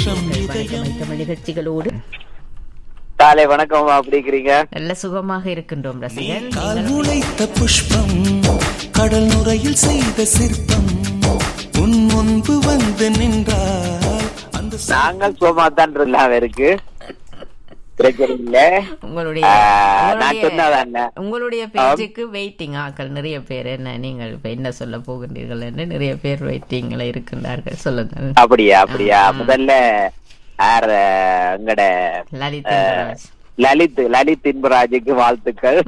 புஷ்பம் வணக்கம் தமிழ் நிகழ்ச்சிகளோடு காலை வணக்கம் அப்படிங்கிறீங்க நல்ல சுகமாக இருக்கின்றோம் ரசிகர் கால் முளைத்த புஷ்பம் கடல் நுரையில் செய்த சிற்பம் உன் முன்பு வந்து நின்றால் அந்த ச- நாங்கள் சுகமாத்தான் இருக்கலாம் இருக்கு பிரச்சனை இல்ல உங்களுடைய ஆ, நான் உங்களுடைய- சொன்னதானே. உங்களுடைய பேச்சுக்கு வெயிட்டிங் ஆக்கள் நிறைய பேர் என்ன நீங்கள் இப்ப என்ன சொல்ல போகின்றீர்கள் என்று நிறைய பேர் வெயிட்டிங்ல இருக்கின்றார்கள் சொல்லுங்கள் அப்படியா அப்படியா முதல்ல யார் எங்கட லலித் ராஜ். லலித் லலித் இன்பராஜுக்கு வாழ்த்துக்கள்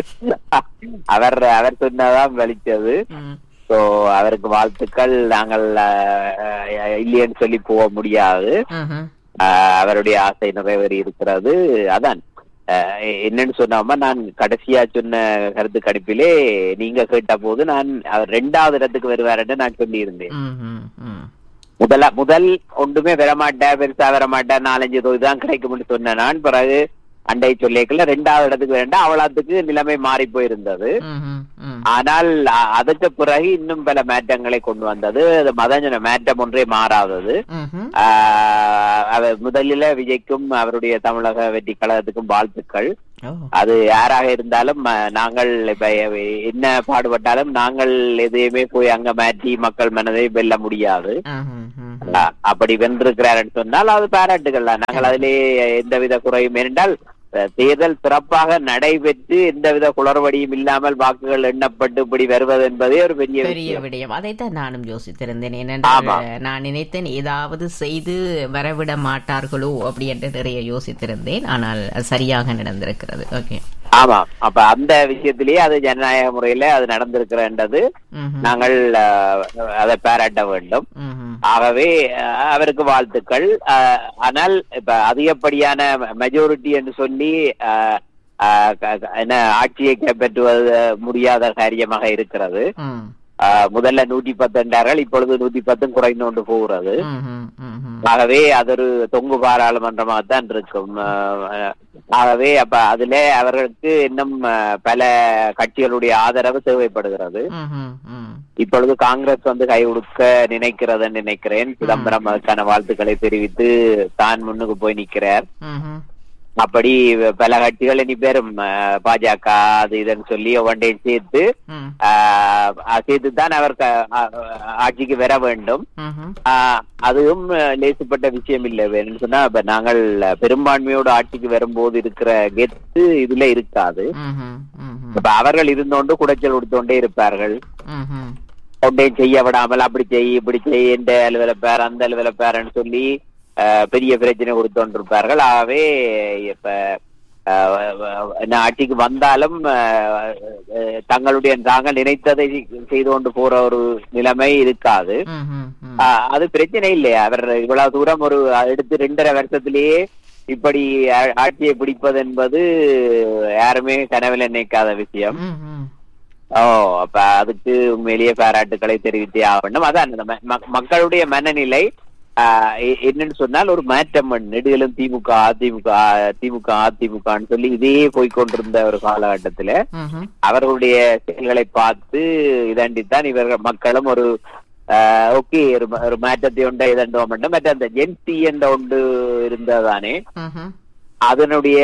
அவர் அவர் சொன்னதான் வலிச்சது ம், சோ அவருக்கு வாழ்த்துக்கள் நாங்கள் அஹ், இல்லையேன்னு சொல்லி போக முடியாது ம்ஹும். ஆஹ் அவருடைய ஆசை நிறைவேறி இருக்கிறது அதான் ஆஹ் என்னன்னு சொன்னாம நான் கடைசியா சொன்ன கருத்து கணிப்பிலே நீங்க கேட்ட போது நான் அவர் ரெண்டாவது இடத்துக்கு வருவாருன்னு நான் சொல்லியிருந்தேன் ம்ஹும், ம். முதல்ல முதல் ஒன்றுமே வரமாட்டேன் பெருசா வரமாட்டேன் நாலஞ்சு தொகுதி தான் கிடைக்கும்னு சொன்னேன் நான் பிறகு அண்டை சொல்லிக்கல ரெண்டாவது இடத்துக்கு வேண்டாம் அவளாத்துக்கு நிலைமை மாறி போயிருந்தது ம்ஹும், ம். ஆனால் அ- அதுக்கு பிறகு இன்னும் பல மாற்றங்களை கொண்டு வந்தது அது மதஞ்சன மாற்றம் ஒன்றே மாறாதது ம்ஹும். ஆஹ் அவர் முதலில விஜய்க்கும் அவருடைய தமிழக வெற்றி கழகத்துக்கும் வாழ்த்துக்கள் ஓ. அது யாராக இருந்தாலும் அஹ், நாங்கள் இப்ப எ- என்ன பாடுபட்டாலும் நாங்கள் எதையுமே போய் அங்க மாற்றி மக்கள் மனதை வெல்ல முடியாது ம்ஹும், ம். அஹ், அப்படி வென்றிருக்கிறார் சொன்னால் அது பாராட்டுகள் தான் நாங்கள் அதிலே எந்தவித குறையும் ஏனென்றால் அஹ், தேர்தல் சிறப்பாக நடைபெற்று எந்தவித குளறுபடியும் இல்லாமல் வாக்குகள் எண்ணப்பட்டு இப்படி வருவது என்பதே ஒரு பெரிய பெரிய விஷயம் விடயம் அதைத்தான் நானும் யோசித்திருந்தேன் ஆமா. ஏனென்றால் நான் நினைத்தேன் ஏதாவது செய்து வரவிட மாட்டார்களோ அப்படி என்று நிறைய யோசித்திருந்தேன் ஆனால் அது சரியாக நடந்திருக்கிறது ஓகே ஆமா அப்ப அந்த விஷயத்திலேயே அது ஜனநாயக முறையில அது நடந்திருக்கிறன்றது ம்ஹும். நாங்கள் அஹ், அதை பாராட்ட வேண்டும் ம்ஹும். ஆகவே அஹ், அவருக்கு வாழ்த்துக்கள் அஹ், ஆனால் இப்ப அதிகப்படியான மெஜாரிட்டி என்று சொல்லி அஹ், அஹ், க- க- என்ன ஆட்சியை கைப்பற்றுவது முடியாத காரியமாக இருக்கிறது ம். அஹ், முதல்ல நூற்றி பத்து என்றார்கள் இப்பொழுது நூற்றி பத்தும் குறைந்து கொண்டு போகிறது ம்ஹும். ம்ஹும். ஆகவே அது ஒரு தொங்கு பாராளுமன்றமாக தான் இருக்கும் அஹ், ஆகவே அப்ப அதுல அவர்களுக்கு இன்னும் அஹ், பல கட்சிகளுடைய ஆதரவு தேவைப்படுகிறது ம்ஹும். ம். இப்பொழுது காங்கிரஸ் வந்து கை கொடுக்க நினைக்கிறதுன்னு நினைக்கிறேன் சிதம்பரம் அதுக்கான வாழ்த்துக்களை தெரிவித்து தான் முன்னுக்கு போய் நிக்கிறார் ம்ஹும். அப்படி பல கட்சிகள் இனி பேரும் அஹ், பாஜக அது இதுன்னு சொல்லி ஒவ்வொன்றையும் சேர்த்து ம். ஆஹ், சேர்த்து தான் அவர் க- ஆ- ஆட்சிக்கு வர வேண்டும் ம்ஹும். ஆஹ், அதுவும் அஹ், லேசுப்பட்ட விஷயம் இல்லை வேணும்னு சொன்னா இப்ப நாங்கள் பெரும்பான்மையோட ஆட்சிக்கு வரும்போது இருக்கிற கெத்து இதுல இருக்காது ம்ஹும். ம்ஹும். இப்ப அவர்கள் இருந்தோண்டு குடைச்சல் கொடுத்தோண்டே இருப்பார்கள் ம்ஹும். ஒன்றையும் செய்ய விடாமல் அப்படி செய் இப்படி செய் இந்த அலுவல பேர் அந்த அலுவல பேரன்னு சொல்லி ஆஹ், பெரிய பிரச்சனை கொடுத்தோண்டிருப்பார்கள் ஆகவே இப்ப ஆஹ், என்ன ஆட்சிக்கு வந்தாலும் ஆஹ், ஆஹ், தங்களுடைய தாங்கள் நினைத்ததை செய்து கொண்டு போற ஒரு நிலைமை இருக்காது ம்ஹும். ம். ஆஹ், அது பிரச்சனை இல்லையா அவர் இவ்வளவு தூரம் ஒரு எடுத்து ரெண்டரை வருஷத்திலேயே இப்படி ஆ- ஆட்சியை பிடிப்பது என்பது யாருமே கனவில் நினைக்காத விஷயம் ம்ஹும். ஓ அப்ப அதுக்கு உண்மையிலேயே பாராட்டுக்களை தெரிவித்தே ஆக வேண்டும் அதான் அந்த ம- ம- மக்களுடைய மனநிலை ஆஹ், எ- என்னன்னு சொன்னால் ஒரு மாற்றம் நெடுகளும் திமுக அதிமுக திமுக அதிமுகன்னு சொல்லி இதே போய்க்கொண்டிருந்த ஒரு காலகட்டத்துல ம்ஹும். அவர்களுடைய செயல்களை பார்த்து இதண்டித்தான் இவர்கள் மக்களும் ஒரு ஓகே ஒரு ம- ஒரு மாற்றத்தை உண்ட இதண்டுவோம் வேண்டும் மற்ற அந்த ஜென்சி என்ற ஒன்று இருந்ததானே ம்ஹும். அதனுடைய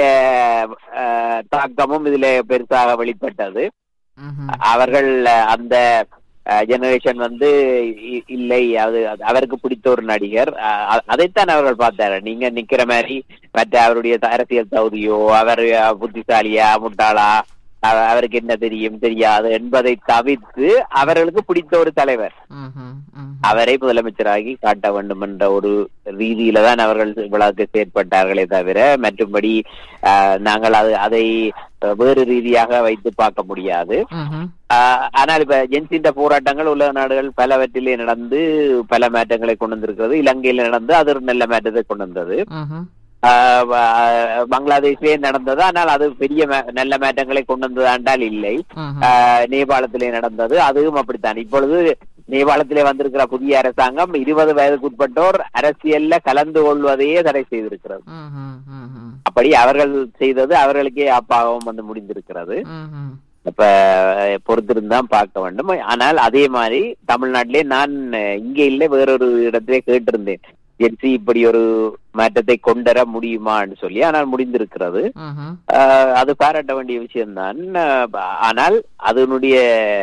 ஆஹ், தாக்கமும் இதுல பெருசாக வெளிப்பட்டது ம்ஹும். அவர்கள் அந்த ஜெனரேஷன் வந்து இ- இல்லை அது அது அவருக்கு பிடித்த ஒரு நடிகர் அஹ், அ- அதைத்தான் அவர்கள் பார்த்தாரு நீங்க நிக்கிற மாதிரி மற்ற அவருடைய த- அரசியல் தகுதியோ அவர் அஹ், புத்திசாலியா முட்டாளா அவ- அவருக்கு என்ன தெரியும் தெரியாது என்பதை தவிர்த்து அவர்களுக்கு பிடித்த ஒரு தலைவர் ம்ஹும். ம்ஹும். அவரை முதலமைச்சராகி காட்ட வேண்டும் என்ற ஒரு ரீதியில தான் அவர்கள் இவ்வளவுக்கு செயற்பட்டார்களே தவிர மற்றும்படி அஹ், நாங்கள் அது அதை அஹ், வேறு ரீதியாக வைத்து பார்க்க முடியாது ம்ஹும். ஆஹ் ஆனால் இப்ப ஜென்சின்ற போராட்டங்கள் உலக நாடுகள் பலவற்றிலே நடந்து பல மாற்றங்களை கொண்டு வந்திருக்கிறது இலங்கையில் நடந்து அது ஒரு நல்ல மாற்றத்தை கொண்டு வந்தது ம்ஹும். ஆஹ் வ- பங்களாதேஷ்லயே நடந்தது ஆனால் அது பெரிய மா- நல்ல மாற்றங்களை கொண்டு வந்ததாண்டால் இல்லை ம்ஹும். ஆஹ் நேபாளத்திலே நடந்தது அதுவும் அப்படித்தான் இப்பொழுது நேபாளத்திலே வந்திருக்கிற புதிய அரசாங்கம் இருபது வயதுக்குட்பட்டோர் அரசியல்ல கலந்து கொள்வதையே தடை செய்திருக்கிறது ம்ஹும். ம்ஹும். அப்படி அவர்கள் செய்தது அவர்களுக்கே அப்பாகவும் வந்து முடிந்திருக்கிறது ம்ஹும். அப்ப பொறுத்திருந்தான் பார்க்க வேண்டும் ஆனால் அதே மாதிரி தமிழ்நாட்டிலே நான் இங்க இல்ல வேறொரு இடத்திலே கேட்டிருந்தேன் ஜென்சி இப்படி ஒரு மாற்றத்தை கொண்டுவர முடியுமான்னு சொல்லி ஆனால் முடிந்திருக்கிறது ம்ஹும். ஆஹ் அது பாராட்ட வேண்டிய விஷயம்தான் ஆஹ் ஆனால் அதனுடைய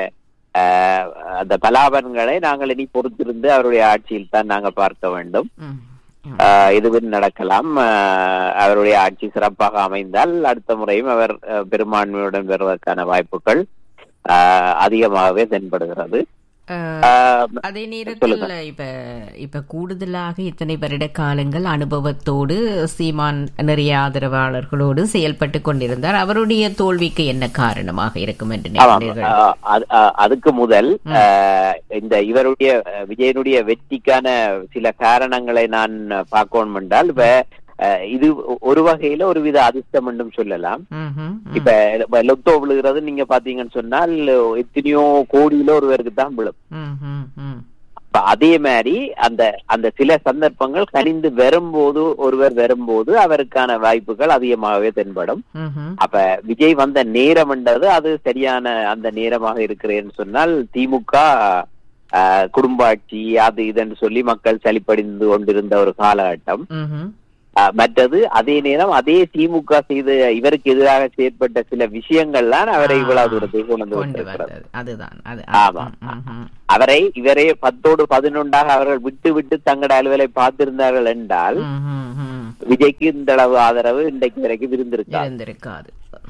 ஆஹ் அந்த பலாபலன்களை நாங்கள் இனி பொறுத்திருந்து அவருடைய ஆட்சியில் தான் நாங்கள் பார்க்க வேண்டும் ம். ம். ஆஹ் இதுவும் நடக்கலாம் ஆஹ் அவருடைய ஆட்சி சிறப்பாக அமைந்தால் அடுத்த முறையும் அவர் ஆஹ் பெரும்பான்மையுடன் பெறுவதற்கான வாய்ப்புகள் ஆஹ் அதிகமாகவே தென்படுகிறது அஹ், ஆஹ் அதே நேரத்தில் சொல்லுங்க. இப்ப இப்ப கூடுதலாக இத்தனை வருட காலங்கள் அனுபவத்தோடு சீமான் நிறைய ஆதரவாளர்களோடு செயல்பட்டு கொண்டிருந்தார் அவருடைய தோல்விக்கு என்ன காரணமாக இருக்கும் என்று ஆமாம் நினைக்கிறீர்கள் ஆஹ் அது- ஆஹ் அதுக்கு முதல் ஆஹ் இந்த இவருடைய அஹ் விஜயனுடைய வெற்றிக்கான சில காரணங்களை நான் பார்க்கணும் என்றால் இப்ப ஆஹ் இது ஒரு வகையில ஒரு வித அதிர்ஷ்டம் என்றும் சொல்லலாம் ம்ஹும். ம். இப்ப இப்ப லொத்தோ விழுகிறது நீங்க பாத்தீங்கன்னு சொன்னால் எத்தனையோ கோடியில ஒருவருக்கு தான் விழும் ம்ஹும். ம். இப்ப அதே மாதிரி அந்த அந்த சில சந்தர்ப்பங்கள் கனிந்து வரும்போது ஒருவர் வரும்போது அவருக்கான வாய்ப்புகள் அதிகமாகவே தென்படும் ம்ஹும். அப்ப விஜய் வந்த நேரம்ன்றது அது சரியான அந்த நேரமாக இருக்கிறேன்னு சொன்னால் திமுக ஆஹ், குடும்ப ஆட்சி அது இதுன்னு சொல்லி மக்கள் சலிப்படைந்து கொண்டிருந்த ஒரு காலகட்டம் ம்ஹும். ஆஹ், மற்றது அதே நேரம் அதே திமுக செய்த இவருக்கு எதிராக செயற்பட்ட சில விஷயங்கள்லாம் அவரை இவ்வளவு தூரத்துக்கு கொண்டு வந்து கொண்டு விட்டிருக்கிறது வந்தது அதுதான் அது ஆமா. ம்ஹும். அவரை இவரே பத்தோடு பதினொன்றாக அவர்கள் விட்டு விட்டு தங்களோட அலுவலை பார்த்திருந்தார்கள் என்றால் ம்ஹும். ம். விஜய்க்கு இந்த அளவு ஆதரவு இன்றைக்கு வரைக்கும் இருந்திருக்காது இருந்திருக்காது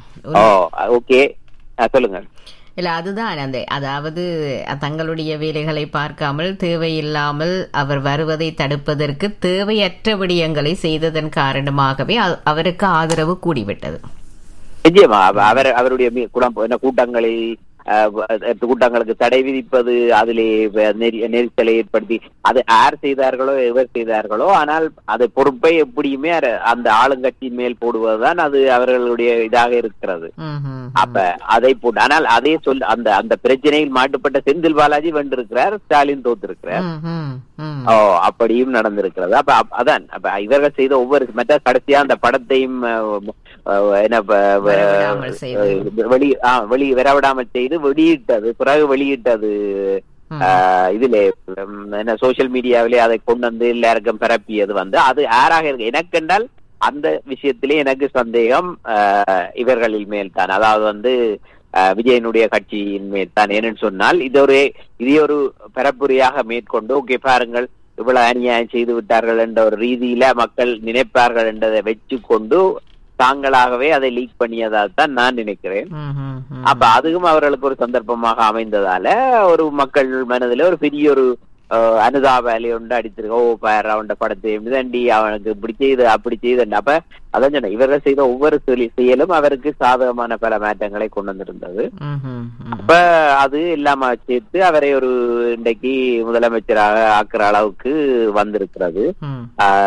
ஓ ஓகே சொல்லுங்க இல்ல அதுதான் அந்த அதாவது தங்களுடைய வேலைகளை பார்க்காமல் தேவையில்லாமல் அவர் வருவதை தடுப்பதற்கு தேவையற்ற விடயங்களை செய்ததன் காரணமாகவே அ- அவருக்கு ஆதரவு கூடிவிட்டது நிச்சயமா அவ- அவர் அவருடைய மீ- குடம் என்ன கூட்டங்களில் அஹ், அஹ், கூட்டங்களுக்கு தடை விதிப்பது அதிலே வ- நெறி- நெரிசலை ஏற்படுத்தி அது யார் செய்தார்களோ எவர் செய்தார்களோ ஆனால் அது பொறுப்பை எப்படியுமே அர- அந்த ஆளுங்கட்சியின் மேல் போடுவதுதான் அது அவர்களுடைய இதாக இருக்கிறது ம்ஹும். அப்ப அதை போட்டு ஆனால் அதே சொல் அந்த அந்த பிரச்சனையில் மாட்டுப்பட்ட செந்தில் பாலாஜி வென்றிருக்கிறார் ஸ்டாலின் தோத்திருக்கிறார் ம்ஹும். ம். ஓ அப்படியும் நடந்திருக்கிறது அப்ப அப்- அதான் அப்ப இவர்கள் செய்த ஒவ்வொரு மற்ற கடைசியா அந்த படத்தையும் அஹ், அஹ், என்ன ப- வ- வரவிடாமல் செய்து. அஹ், வெளி ஆ, வெளி வரவிடாமல் செய்து வெளியிட்டது பிறகு வெளியிட்டது ம். ஆஹ், இதுல உம், என்ன சோசியல் மீடியாவிலே அதை கொண்டு வந்து எல்லாருக்கும் பரப்பியது வந்து அது யாராக இருக்கு எனக்கென்றால் அந்த விஷயத்திலே எனக்கு சந்தேகம் ஆஹ், இவர்களின் மேல் தான் அதாவது வந்து ஆஹ், விஜயனுடைய கட்சியின் மேல் தான் ஏன்னு சொன்னால் இது ஒரு இதே ஒரு பரப்புரையாக மேற்கொண்டு ஓகே பாருங்கள் இவ்வளவு அநியாயம் செய்து விட்டார்கள் என்ற ஒரு ரீதியில மக்கள் நினைப்பார்கள் என்றதை வச்சு கொண்டு தாங்களாகவே அதை லீக் பண்ணியதால் தான் நான் நினைக்கிறேன் ம்ஹும். ம். அப்ப அதுவும் அவர்களுக்கு ஒரு சந்தர்ப்பமாக அமைந்ததால ஒரு மக்கள் மனதில ஒரு பெரிய ஒரு அஹ், அனுதாப அலை ஒன்று அடித்திருக்க ஓ பாரு அவன் படத்தை மிதண்டி அவனுக்கு இப்படி செய்து அப்படி செய்து அப்ப அதான் சொன்னேன் இவர்கள் செய்த ஒவ்வொரு செயலி- செயலும் அவருக்கு சாதகமான பல மாற்றங்களை கொண்டு வந்திருந்தது ம்ஹும். ம். அப்ப அது இல்லாம சேர்த்து அவரை ஒரு இன்றைக்கு முதலமைச்சராக ஆக்குற அளவுக்கு வந்திருக்கிறது ம்.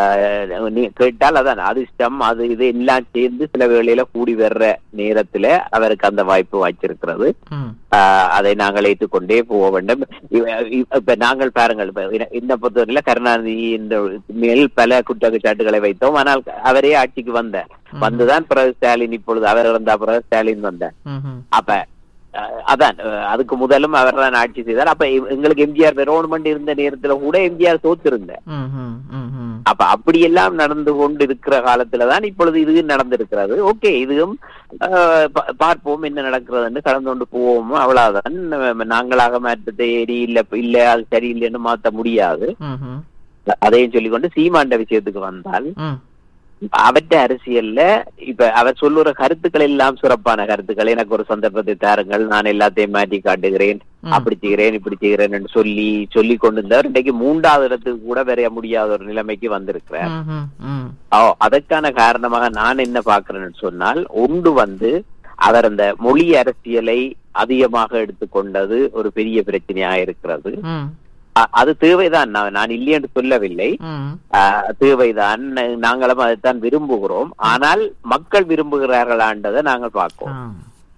ஆஹ் நீ கேட்டால் அதான் அதிர்ஷ்டம் அது இது எல்லாம் சேர்ந்து சில வேளையில கூடி வர்ற நேரத்துல அவருக்கு அந்த வாய்ப்பு வாய்ச்சிருக்கிறது ம். ஆஹ் அதை நாங்கள் ஏற்றுக்கொண்டே போக வேண்டும் இவ- இவ- இப்ப நாங்கள் பாருங்கள் இப்ப இந்த- இந்த பொறுத்தவரையில கருணாநிதி இந்த மேல் பல குற்றச்சாட்டுகளை வைத்தோம் ஆனால் அவரே ஆட்சிக்கு வந்தார் வந்துதான் பிறகு ஸ்டாலின் இப்பொழுது அவர் இறந்தா பிறகு ஸ்டாலின் வந்தார் ம்ஹும். அப்ப அஹ், அதான் அஹ், அதுக்கு முதலும் அவர் தான் ஆட்சி செய்தார் அப்ப எ- எங்களுக்கு எம்ஜிஆர் கவர்மெண்ட் இருந்த நேரத்துல கூட எம்ஜிஆர் தோத்திருந்தார் ம்ஹும். ம்ஹும். அப்ப அப்படியெல்லாம் நடந்து கொண்டு இருக்கிற காலத்துலதான் இப்பொழுது இது நடந்திருக்கிறது ஓகே இதுவும் அஹ், பா- பார்ப்போம் என்ன நடக்கிறதுன்னு கடந்து கொண்டு போவோம் அவ்வளவுதான் நம்ம நாங்களாக மாற்றத்தை நீ இல்ல இல்ல அது சரியில்லைன்னு மாத்த முடியாது ம்ஹும். அதையும் சொல்லிக்கொண்டு சீமாண்ட விஷயத்துக்கு வந்தால் ம். அவற்ற அரசியல்ல இப்ப அவர் சொல்லுற கருத்துக்கள் எல்லாம் சிறப்பான கருத்துக்கள் எனக்கு ஒரு சந்தர்ப்பத்தை தாருங்கள் நான் எல்லாத்தையும் மாற்றி காட்டுகிறேன் அப்படி செய்கிறேன் இப்படி செய்கிறேன் என்று சொல்லி சொல்லி கொண்டிருந்தவர் இன்றைக்கு மூன்றாவது இடத்துக்கு கூட வரைய முடியாத ஒரு நிலைமைக்கு வந்திருக்கிறார் ம்ஹும். ம். ஓ அதற்கான காரணமாக நான் என்ன பார்க்கிறேன்னு சொன்னால் ஒன்று வந்து அவர் அந்த மொழி அரசியலை அதிகமாக எடுத்துக்கொண்டது ஒரு பெரிய பிரச்சனையாக இருக்கிறது ம். அ- அது தேவைதான் நான் நான் இல்லை என்று சொல்லவில்லை ம். ஆஹ் தேவைதான் நாங்களும் அதைத்தான் விரும்புகிறோம் ஆனால் மக்கள் விரும்புகிறார்களான்றதை நாங்கள் பார்ப்போம் ஆ.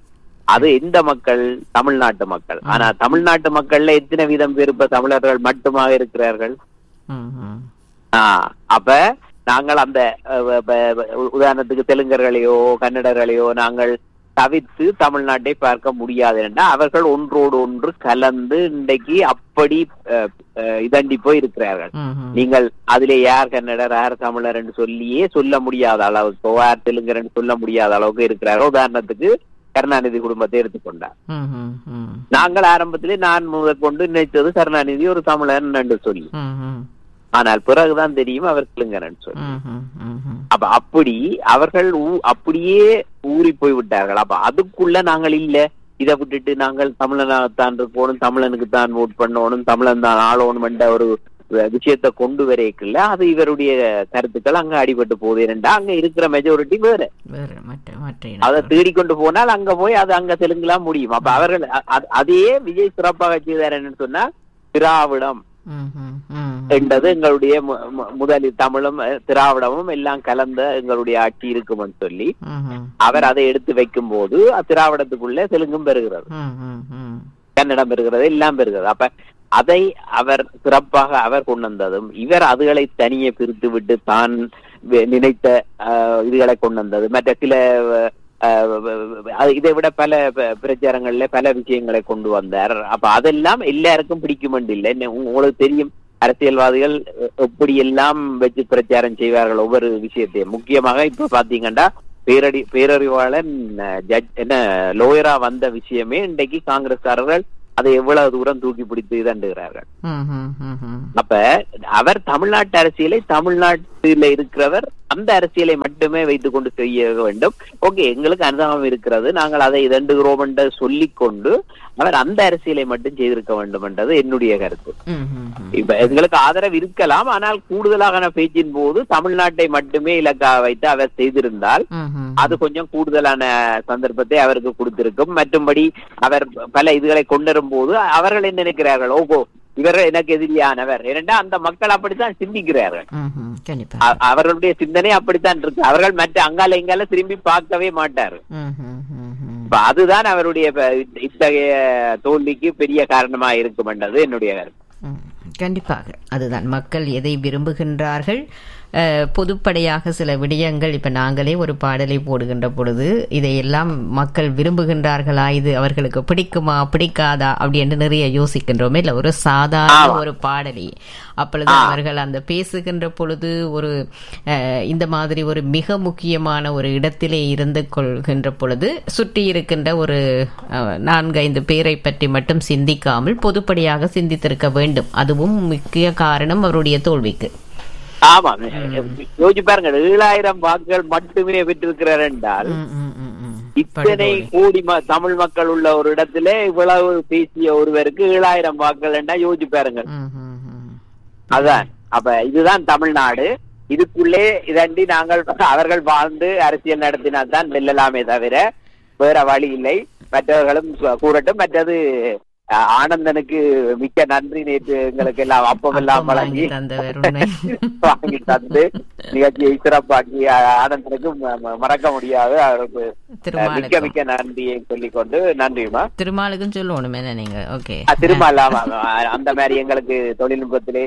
அது எந்த மக்கள் தமிழ்நாட்டு மக்கள் ஆனா தமிழ்நாட்டு மக்கள்ல எத்தனை வீதம் பேர் இப்ப தமிழர்கள் மட்டுமாக இருக்கிறார்கள் ம்ஹும். ஆஹ் அப்ப நாங்கள் அந்த அஹ், வ- வ- வ- உதாரணத்துக்கு தெலுங்கர்களையோ கன்னடர்களையோ நாங்கள் தவிர்த்து தமிழ்நாட்டை பார்க்க முடியாது என்றால் அவர்கள் ஒன்றோடு ஒன்று கலந்து இன்றைக்கு அப்படி அஹ், அஹ், இதண்டி போய் இருக்கிறார்கள் ம்ஹும். நீங்கள் அதிலே யார் கன்னடர் யார் தமிழர் என்று சொல்லியே சொல்ல முடியாத அளவுக்கு யார் தெலுங்கர் என்று சொல்ல முடியாத அளவுக்கு இருக்கிறார்கள் உதாரணத்துக்கு கருணாநிதி குடும்பத்தை எடுத்துக்கொண்டார் ம்ஹும். ம். நாங்கள் ஆரம்பத்திலே நான் முதற்கொண்டு நினைத்தது கருணாநிதி ஒரு தமிழன் என்று சொல்லி ம்ஹும். ஆனால் பிறகுதான் தெரியும் அவர் தெலுங்கரன் சொல்லி ம்ஹும். ம்ஹும். அப்ப அப்படி அவர்கள் ஊ- அப்படியே ஊறி போய் விட்டார்கள் அப்ப அதுக்குள்ள நாங்கள் இல்ல இதை விட்டுட்டு நாங்கள் தமிழனாகத்தான் இருக்கணும் தமிழனுக்கு தான் ஓட் பண்ணணும் தமிழன் தான் ஆளணும் என்ற ஒரு விஷயத்தை கொண்டு வரைக்குள்ள அது இவருடைய கருத்துக்கள் அங்க அடிபட்டு போகுது ஏனென்றா அங்க இருக்கிற மெஜாரிட்டி வேற வேறு மற்ற மற்ற அதை இனத்தவர். தேடிக்கொண்டு போனால் அங்க போய் அது அங்க தெலுங்குலாம் முடியும் அப்ப அவர்கள் அ- அ- அதையே விஜய் சிறப்பாக செய்தார் என்னன்னு சொன்னா திராவிடம் ம்ஹும். ம்ஹும். என்பது எங்களுடைய மு- மு- முதலில் தமிழும் அஹ், திராவிடமும் எல்லாம் கலந்த எங்களுடைய ஆட்சி இருக்கும்னு சொல்லி ம்ஹும். அவர் அதை எடுத்து வைக்கும் போது திராவிடத்துக்குள்ளே தெலுங்கும் பெறுகிறது ம்ஹும். ம். கன்னடம் பெறுகிறது எல்லாம் பெறுகிறது அப்ப அதை அவர் சிறப்பாக அவர் கொண்டு வந்ததும் இவர் அதுகளை தனியே பிரித்து விட்டு தான் வி- நினைத்த ஆஹ், இதுகளை கொண்டு வந்தது மற்ற சில ஆஹ், அது இதை விட பல ப- பிரச்சாரங்கள்ல பல விஷயங்களை கொண்டு வந்தார் அப்ப அதெல்லாம் எல்லாருக்கும் பிடிக்கும் இல்லை என்ன உங்க- உங்களுக்கு தெரியும் அரசியல்வாதிகள் எப்படி எல்லாம் வச்சு பிரச்சாரம் செய்வார்கள் ஒவ்வொரு விஷயத்தையும் முக்கியமாக இப்ப பாத்தீங்கன்னா பேரடி பேரறிவாளன் அஹ், ஜட்ஜ் என்ன லோயரா வந்த விஷயமே இன்றைக்கு காங்கிரஸ்காரர்கள் அதை எவ்வளவு தூரம் தூக்கி பிடித்து இதண்டுகிறார்கள் ம்ஹும். ம்ஹும். அப்ப அவர் தமிழ்நாட்டு அரசியலை தமிழ்நாட்டில இருக்கிறவர் அந்த அரசியலை மட்டுமே வைத்துக் கொண்டு செய்ய வேண்டும் ஓகே எங்களுக்கு அனுதாபம் இருக்கிறது நாங்கள் அதை இதண்டுகிறோம் என்று சொல்லிக்கொண்டு அவர் அந்த அரசியலை மட்டும் செய்திருக்க வேண்டும் என்றது என்னுடைய கருத்து ம்ஹும். ம். இப்ப எங்களுக்கு ஆதரவு இருக்கலாம் ஆனால் கூடுதலான பேச்சின் போது தமிழ்நாட்டை மட்டுமே இலக்காக வைத்து அவர் செய்திருந்தால் ம்ஹும். அது கொஞ்சம் கூடுதலான சந்தர்ப்பத்தை அவருக்கு கொடுத்திருக்கும் மற்றும்படி அவர் பல இதுகளை கொண்டுவரும் போது அவர்கள் என்ன நினைக்கிறார்கள் ஓகோ இவர் எனக்கு எதிரியானவர் ஏனென்றா அந்த மக்கள் அப்படித்தான் சிந்திக்கிறார்கள் ம்ஹும். கண்டிப்பா அ- அவர்களுடைய சிந்தனை அப்படித்தான் இருக்கு அவர்கள் மற்ற அங்கால இங்கால திரும்பி பார்க்கவே மாட்டார் ம்ஹும். ம்ஹும். இப்ப அதுதான் அவருடைய இப்ப இத்தகைய தோல்விக்கு பெரிய காரணமா இருக்கும் என்றது என்னுடைய கருத்து ம், கண்டிப்பாக அதுதான் மக்கள் எதை விரும்புகின்றார்கள் அஹ், பொதுப்படையாக சில விடயங்கள் இப்ப நாங்களே ஒரு பாடலை போடுகின்ற பொழுது இதையெல்லாம் மக்கள் விரும்புகின்றார்களா இது அவர்களுக்கு பிடிக்குமா பிடிக்காதா அப்படி என்று நிறைய யோசிக்கின்றோமே இல்ல ஒரு சாதாரண ஒரு பாடலை அப்பொழுது அவர்கள் அந்த பேசுகின்ற பொழுது ஒரு அஹ், இந்த மாதிரி ஒரு மிக முக்கியமான ஒரு இடத்திலே இருந்து கொள்கின்ற பொழுது சுற்றி இருக்கின்ற ஒரு அஹ், நான்கைந்து பேரை பற்றி மட்டும் சிந்திக்காமல் பொதுப்படியாக சிந்தித்திருக்க வேண்டும் அதுவும் முக்கிய காரணம் அவருடைய தோல்விக்கு ஆமா யோசிச்சு பாருங்க ஏழாயிரம் வாக்குகள் மட்டுமே பெற்றிருக்கிறார் என்றால் ம், ம், ம், ம். இத்தனை கோடி ம- தமிழ் மக்கள் உள்ள ஒரு இடத்துல இவ்வளவு பேசிய ஒருவருக்கு ஏழாயிரம் வாக்குகள் என்றா யோசிச்சு பாருங்க ம், ம், ம். அதான் அப்ப இதுதான் தமிழ்நாடு இதுக்குள்ளே இதண்டி நாங்கள் அவர்கள் வாழ்ந்து அரசியல் நடத்தினால் தான் வெல்லலாமே தவிர வேற வழி இல்லை மற்றவர்களும் சு- கூறட்டும் மற்றது அஹ், ஆனந்தனுக்கு மிக்க நன்றி நேற்று எங்களுக்கு எல்லாம் அப்பமெல்லாம் அப்பம் வாங்கி வழங்கி தந்தவர் உண்மை. வாங்கி தந்து நிகழ்ச்சியை சிறப்பாக்கி அஹ், ஆனந்தனுக்கு ம- ம- மறக்க முடியாது அவருக்கு அஹ், மிக்க திருமாலுக்கும் மிக்க நன்றியை சொல்லிக்கொண்டு நன்றிமா திருமாலுக்கும் சொல்லணும் என்ன நீங்க ஓகே அஹ், திருமால் ஆமா, ஆமா. அந்த மாதிரி எங்களுக்கு தொழில்நுட்பத்திலே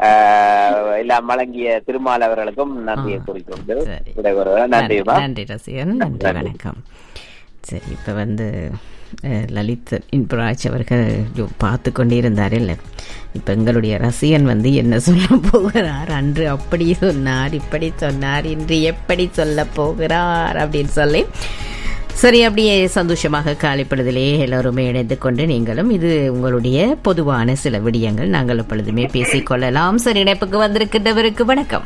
ஆஹ், எல்லாம் வழங்கிய திருமால் அவர்களுக்கும் நன்றியை குறிக்கொண்டு சரி. விடைபெறுகிறேன் நன்றிமா நன்றி ரசிகன் நன்றி வணக்கம் சரி இப்போ வந்து அஹ், லலித் இன்பராஜ் அவர்கள் ஐயோ, பார்த்து கொண்டே இருந்தார் இல்லை இப்போ எங்களுடைய ரசிகன் வந்து என்ன சொல்ல போகிறார் அன்று அப்படி சொன்னார் இப்படி சொன்னார் இன்று எப்படி சொல்ல போகிறார் அப்படின்னு சொல்லி சரி அப்படியே சந்தோஷமாக காலைப்பொழுதிலே எல்லோருமே இணைந்து கொண்டு நீங்களும் இது உங்களுடைய பொதுவான சில விடயங்கள் நாங்கள் எப்பொழுதுமே பேசிக்கொள்ளலாம் சரி இணைப்புக்கு வந்திருக்கின்றவருக்கு வணக்கம்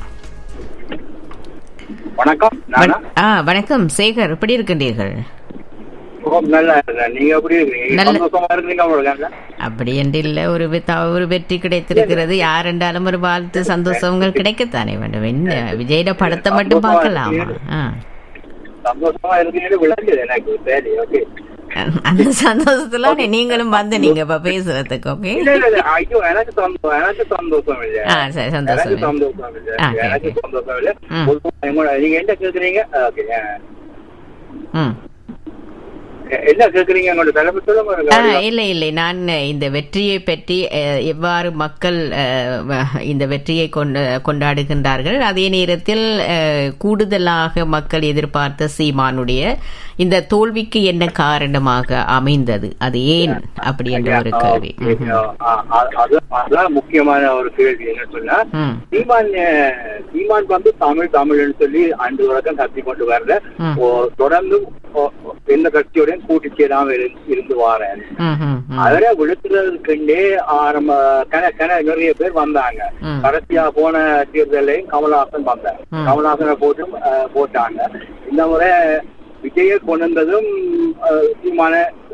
வணக்கம் நானா ஆ வணக்கம் சேகர் எப்படி இருக்கின்றீர்கள் ஓ, நல்லா இருக்கேன் நீங்க எப்படி இருக்கீங்க நல்ல- சந்தோஷமா இருக்கீங்க உங்களுக்கு அப்படி என்று இல்லை ஒரு வெ- த- ஒரு வெற்றி கிடைத்திருக்கிறது யார் என்றாலும் ஒரு வாழ்த்து சந்தோஷங்கள் கிடைக்கத்தானே வேண்டும் என்ன விஜயோட படத்தை மட்டும் பார்க்கலாமா ஆ. சந்தோஷமா இருக்கீங்கன்னு விளங்குது எனக்கு சரி ஓகே அந்த சந்தோஷத்துல நீங்களும் வந்து நீங்க இப்ப பேசுறதுக்கு ஓகே இல்ல இல்ல இல்ல ஐயோ எனக்கு சந்தோஷம் எனக்கு சந்தோஷம் இல்ல ஆ சரி சந்தோஷம் எனக்கு சந்தோஷம் இல்ல ஆ, சரி, எனக்கு சரி. சந்தோஷம் இல்ல ம். பொதுவா எங்களோட- நீங்க என்ன கேக்குறீங்க ஓகே ம் என்ன கேக்குறீங்க உங்களோட தலைமை ஆ, சொல்லுங்க இல்லை இல்லை நான் இந்த வெற்றியை பற்றி அஹ், எவ்வாறு மக்கள் அஹ், வ- இந்த வெற்றியை கொண்டு கொண்டாடுகின்றார்கள் அதே நேரத்தில் அஹ், கூடுதலாக மக்கள் எதிர்பார்த்த சீமானுடைய இந்த தோல்விக்கு என்ன காரணமாக அமைந்தது அது ஏன் அப்படி என்ற ஒரு கேள்வி ம்ஹும். ஆ, ஆ, அது அதான் முக்கியமான ஒரு கேள்வி என்ன சொன்னா ம். சீமான் அஹ், சீமான் வந்து தமிழ் தமிழ்னு சொல்லி அன்று வரைக்கும் கத்தி கொண்டு வரல ம். ஓ, தொடர்ந்து ஓ, எந்த கட்சியோடையும் கூட்டி சேராம இரு- இருந்து வாரேன் ம்ஹும், ம். அவரை விழுத்துறதுக்குண்டே ஆரம்ப கன கன நிறைய பேர் வந்தாங்க ம். கடைசியா போன தேர்தலையும் கமலஹாசன் வந்தார் ம். கமலஹாசனை போட்டும் அஹ், போட்டாங்க இந்த முறை விஜய கொண்டு வந்ததும் அஹ், சீமான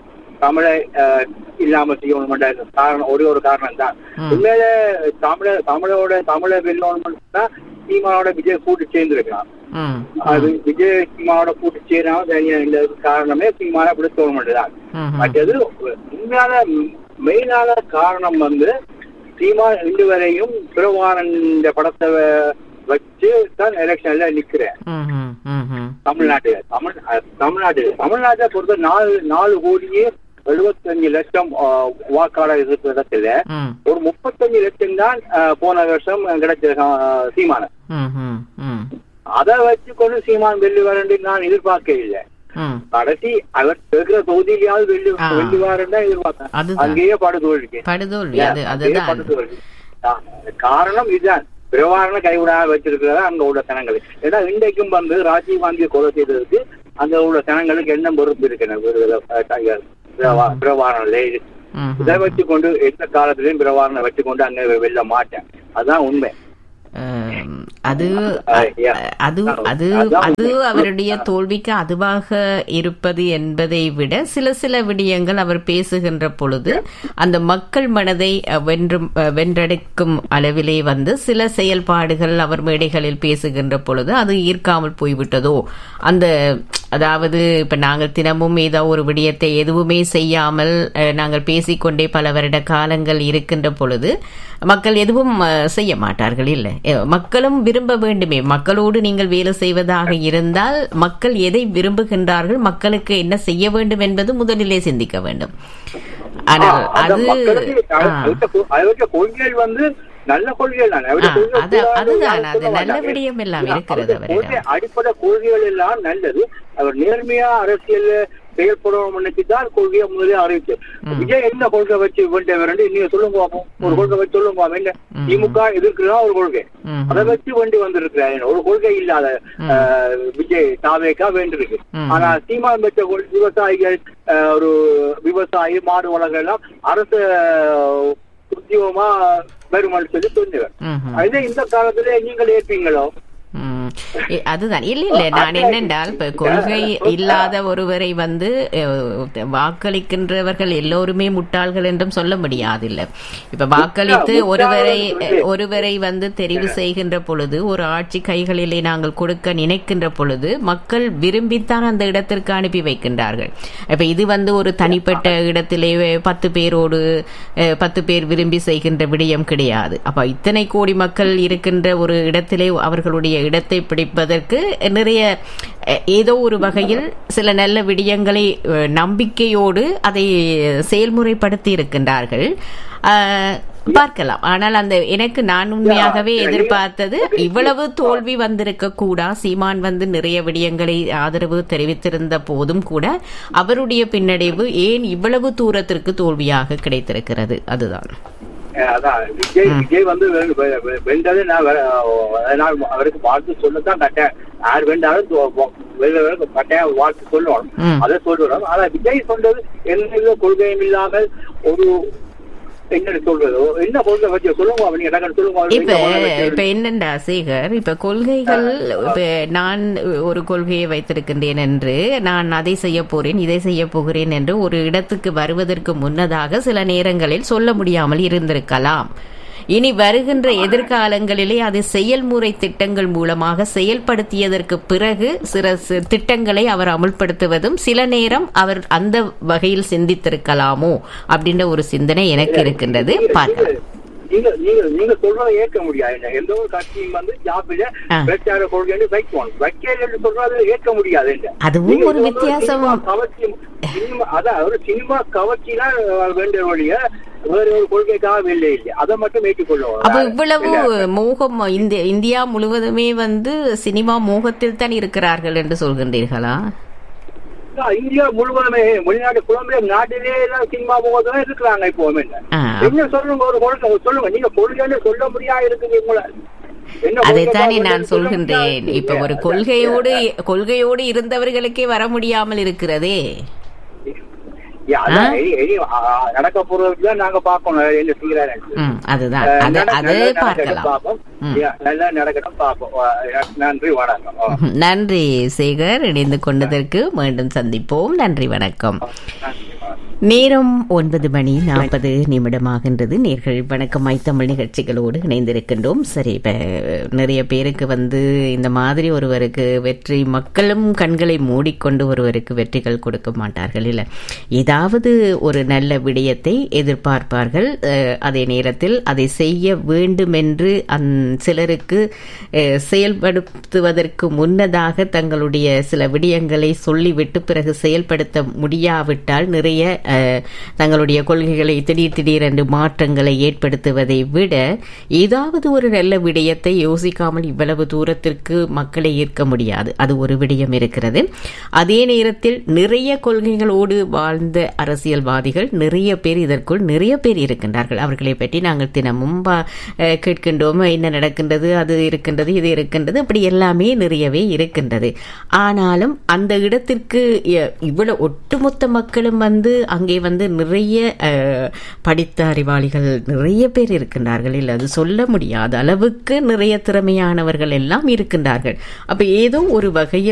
தமிழை அஹ், இல்லாம செய்யணும் காரணம் ஒரே ஒரு காரணம் தான் ம். உண்மையில தமிழ தமிழோட தமிழை வெல்லணும் தான் சீமானோட விஜய் கூட்டு சேர்ந்திருக்கான் ம், அது விஜய் சீமானோட கூட்டு சேராம தனியா இந்த காரணமே சீமான அப்படி தோண மாட்டேதான் ம்ஹும். மற்றது உண்மையான மெயினான காரணம் வந்து சீமா இன்று வரையும் பிரவாரன் இந்த படத்தை வ- வச்சு தான் எலெக்ஷன்ல நிக்கிறேன் ம்ஹும், ம்ஹும். தமிழ்நாட்டுல தமிழ் அஹ், தமிழ்நாட்டுல தமிழ்நாட்டை பொறுத்த நாலு நாலு கோடியே எழுபத்தஞ்சு லட்சம் அஹ், வாக்காளர் இருக்கிற இடத்துல ம், ஒரு முப்பத்தஞ்சு லட்சம் தான் அஹ், போன வருஷம் கிடைச்ச அஹ், சீமான ம்ஹும், ம், அதை வச்சு கொண்டு சீமான் வெள்ளி வரண்டு நான் எதிர்பார்க்க இல்லை ம். கடைசி அவர் கேட்கிற தொகுதியிலாவது வெள்ளி ஆ. வெள்ளிவாரன் தான் எதிர்பார்த்தேன் அதுதான். அங்கேயே படுதோல்வி படுதோல்வி அது அங்கேயே அதுதான் படுதோல்வி ஆ, காரணம் இதுதான் பிரவாரண கைவிடாம வச்சிருக்கிறதா அங்க உள்ள சனங்கள் ஏன்னா இன்றைக்கும் வந்து ராஜீவ் காந்தியை கொலை செய்ததுக்கு அங்க உள்ள சனங்களுக்கு என்ன பொறுப்பு இருக்கிறது பிரவாரணம் ம்ஹும். இதை வச்சு கொண்டு எந்த காலத்திலையும் பிரவாரணம் வச்சு கொண்டு அங்க வெல்ல மாட்டேன் அதுதான் உண்மை ஆம், அது Uh, yeah. அது அது அதான் அது உண்மை. அவருடைய தோல்விக்கு அதுவாக இருப்பது என்பதை விட சில சில விடயங்கள் அவர் பேசுகின்ற பொழுது அந்த மக்கள் மனதை அஹ், வென்றும் அஹ், வென்றடைக்கும் அளவிலே வந்து சில செயல்பாடுகள் அவர் மேடைகளில் பேசுகின்ற பொழுது அது ஈர்க்காமல் போய்விட்டதோ அந்த அதாவது இப்ப நாங்கள் தினமும் ஏதோ ஒரு விடயத்தை எதுவுமே செய்யாமல் அஹ், நாங்கள் பேசிக்கொண்டே பல வருட காலங்கள் இருக்கின்ற பொழுது மக்கள் எதுவும் அஹ், செய்ய மாட்டார்கள் இல்லை அஹ், மக்களும் விரும்ப வேண்டுமே மக்களோடு நீங்கள் வேலை செய்வதாக இருந்தால் மக்கள் எதை விரும்புகின்றார்கள் மக்களுக்கு என்ன செய்ய வேண்டும் என்பது முதலிலே சிந்திக்க வேண்டும் ஆனால் ஆ, அந்த அது மக்களுக்கு ஆ. அவர்கிட்ட கொ- அவர்கிட்ட கொள்கைகள் வந்து நல்ல கொள்கைகள் தான் அவருடைய ஆ, கொள்கை அது- கூடாது அதுதான், யாரும் அது சொல்ல நல்ல மாட்டாங்க. விடயம் எல்லாம் இல்ல, இருக்கிறது அவருடைய அவரிடம். கொள்கை அடிப்படை கொள்கைகள் எல்லாம் நல்லது அவர் நேர்மையா அரசியல் செயல்படணும் தான் கொள்கையை முதலே அறிவிச்சு விஜய் என்ன கொள்கை வச்சு வேண்டிய நீங்க சொல்லுங்க பாப்போம் ஒரு கொள்கை வச்சு சொல்லுங்க பாப்போம் என்ன திமுக எதிர்க்கிறதா ஒரு கொள்கை ம். அதை வச்சு வண்டி வந்திருக்கிறார் ஒரு கொள்கை இல்லாத அஹ், விஜய் தாவேக்கா வேண்டியிருக்கு ம். ஆனா சீமான் பெற்ற கொள்- விவசாயிகள் அஹ், ஒரு விவசாயி மாடு வளங்கள் எல்லாம் அரசு அஹ், உத்தியோகமா வருமானு சொல்லி சொன்னவர் ம்ஹும். அதே இந்த காலத்துல நீங்கள் ஏற்பீங்களோ ம். இ- அதுதான் இல்ல இல்ல நான் என்னென்றால் இப்ப கொள்கை இல்லாத ஒருவரை வந்து அஹ், வாக்களிக்கின்றவர்கள் எல்லோருமே முட்டாள்கள் என்றும் சொல்ல முடியாது இல்ல இப்ப வாக்களித்து முட்டாள் ஒருவரை வந்து- ஒருவரை வந்து தெரிவு செய்கின்ற பொழுது ஒரு ஆட்சி கைகளிலே நாங்கள் கொடுக்க நினைக்கின்ற பொழுது மக்கள் விரும்பித்தான் அந்த இடத்திற்கு அனுப்பி வைக்கின்றார்கள் இப்ப இது வந்து ஒரு தனிப்பட்ட இடத்திலே பத்து பேரோடு அஹ், பத்து பேர் விரும்பி செய்கின்ற விடயம் கிடையாது அப்ப இத்தனை கோடி மக்கள் இருக்கின்ற ஒரு இடத்திலே அவர்களுடைய இடத்தை பிடிப்பதற்கு நிறைய அஹ், ஏதோ ஒரு வகையில் சில நல்ல விடயங்களை அஹ், நம்பிக்கையோடு அதை செயல்முறைப்படுத்தி இருக்கின்றார்கள் அஹ், பார்க்கலாம் ஆனால் அந்த எனக்கு நான் உண்மையாகவே எதிர்பார்த்தது இவ்வளவு தோல்வி வந்திருக்க கூடா சீமான் வந்து நிறைய விடயங்களை ஆதரவு தெரிவித்திருந்த போதும் கூட அவருடைய பின்னடைவு ஏன் இவ்வளவு தூரத்திற்கு தோல்வியாக கிடைத்திருக்கிறது அதுதான் அஹ் அதான் விஜய் விஜய் வந்து வெ- வெ- வெ- வென்றதை நான் வேற- அதனால் அவருக்கு வாழ்த்து சொல்லத்தான் கட்டேன் யார் வென்றாலும் தொ- தொ- வெல்ல வெல்ல கட்டாயம் வாழ்த்து சொல்லணும் ம். அதை சொல்றோம் ஆனா விஜய் சொன்னது எந்த கொள்கையும் இல்லாமல் ஒரு என்ன சொல்றதோ என்ன கொள்கை வச்சு சொல்லுங்க நீங்க டக்குனு சொல்லுங்க அவர் இப்ப என்ன கொள்கை வச்சு- இப்ப என்னண்டா சேகர் இப்ப கொள்கைகள் இப்ப நான் ஒரு கொள்கையை வைத்திருக்கின்றேன் என்று நான் அதை செய்ய போறேன் இதை செய்ய போகிறேன் என்று ஒரு இடத்துக்கு வருவதற்கு முன்னதாக சில நேரங்களில் சொல்ல முடியாமல் இருந்திருக்கலாம் இனி வருகின்ற எதிர்காலங்களிலே அது செயல்முறை திட்டங்கள் மூலமாக செயல்படுத்தியதற்கு பிறகு சில சி- திட்டங்களை அவர் அமுல்படுத்துவதும் சில நேரம் அவர் அந்த வகையில் சிந்தித்திருக்கலாமோ அப்படின்ற ஒரு சிந்தனை எனக்கு இருக்கின்றது பார்க்கலாம் நீங்க நீங்க நீங்க சொல்றதை ஏற்க முடியாது என்ன. எந்த ஒரு கட்சியும் வந்து ஜாபில ஆ. பிரச்சார கொள்கை வைக்கணும் வைக்கல சொல்றதை ஏற்க முடியாது என்ன. அதுவும் நீங்க ஒரு சொல்றது வித்தியாசம். சினிமா கவர்ச்சி சினிமா அதான் ஒரு சினிமா கவர்ச்சி தான் வேண்டிய வழிய வேற ஒரு கொள்கைக்காக இல்லை இல்லை அதை மட்டும் ஏற்றுக்கொள்ளுவோம் அப்ப இவ்வளவு மோகம் இந்த இந்தியா முழுவதுமே வந்து சினிமா மோகத்தில் தான் இருக்கிறார்கள் என்று சொல்கின்றீர்களா இந்தியா முழுவதுமே வெளிநாட்டு புலம்பெயர் நாட்டிலே எல்லாம் சினிமா முகத்தான் இருக்கிறாங்க இப்போ என்ன ஆ. என்ன சொல்லுங்க ஒரு கொள்கை சொல்லுங்க நீங்க கொள்கைன்னு சொல்ல முடியாது இருக்குது உங்களை என்ன கொள்கை அதைத்தானே நான் கொள்கைன்னு சொல்ல சொல்கின்றேன் முடியாது. இப்ப ஒரு கொள்கையோடு கொள்கையோடு இருந்தவர்களுக்கே வர முடியாமல் இருக்கிறதே யா, அதான் இனி- இனி, ஆ, நடக்க போறதுக்கு தான் நாங்க பார்க்கணும் என்ன செய்யறாரு ம், அதுதான் அது அது பார்க்கலாம் ம். நல்லா நடக்கட்டும் பார்ப்போம் ஆ, நன்றி வணக்கம் ஆ. ம், நன்றி சேகர் இணைந்து கொண்டதற்கு மீண்டும் சந்திப்போம் நன்றி வணக்கம் நன்றி வணக்கம் நேரம் ஒன்பது மணி நாற்பது நிமிடமாகின்றது நேர்கள் வணக்கம் தமிழ் நிகழ்ச்சிகளோடு இணைந்திருக்கின்றோம் சரி இப்ப நிறைய பேருக்கு வந்து இந்த மாதிரி ஒருவருக்கு வெற்றி மக்களும் கண்களை மூடிக்கொண்டு ஒருவருக்கு வெற்றிகள் கொடுக்க மாட்டார்கள் இல்லை ஏதாவது ஒரு நல்ல விடயத்தை எதிர்பார்ப்பார்கள் அஹ், அதே நேரத்தில் அதை செய்ய வேண்டும் என்று அந் சிலருக்கு அஹ், செயல்படுத்துவதற்கு முன்னதாக தங்களுடைய சில விடயங்களை சொல்லிவிட்டு பிறகு செயல்படுத்த முடியாவிட்டால் நிறைய அஹ், தங்களுடைய கொள்கைகளை திடீர் திடீரென்று மாற்றங்களை ஏற்படுத்துவதை விட ஏதாவது ஒரு நல்ல விடயத்தை யோசிக்காமல் இவ்வளவு தூரத்திற்கு மக்களை ஈர்க்க முடியாது அது ஒரு விடயம் இருக்கிறது அதே நேரத்தில் நிறைய கொள்கைகளோடு வாழ்ந்த அரசியல்வாதிகள் நிறைய பேர் இதற்குள் நிறைய பேர் இருக்கின்றார்கள் அவர்களை பற்றி நாங்கள் தினமும் பா- அஹ், கேட்கின்றோம் என்ன நடக்கின்றது அது இருக்கின்றது இது இருக்கின்றது அப்படி எல்லாமே நிறையவே இருக்கின்றது ஆனாலும் அந்த இடத்திற்கு எ- இவ்வளவு ஒட்டுமொத்த மக்களும் வந்து அங்கே வந்து நிறைய அஹ், படித்த அறிவாளிகள் நிறைய பேர் இருக்கின்றார்கள் இல்லை அது சொல்ல முடியாத அளவுக்கு நிறைய திறமையானவர்கள் எல்லாம் இருக்கின்றார்கள் அப்ப ஏதோ ஒரு வகையில்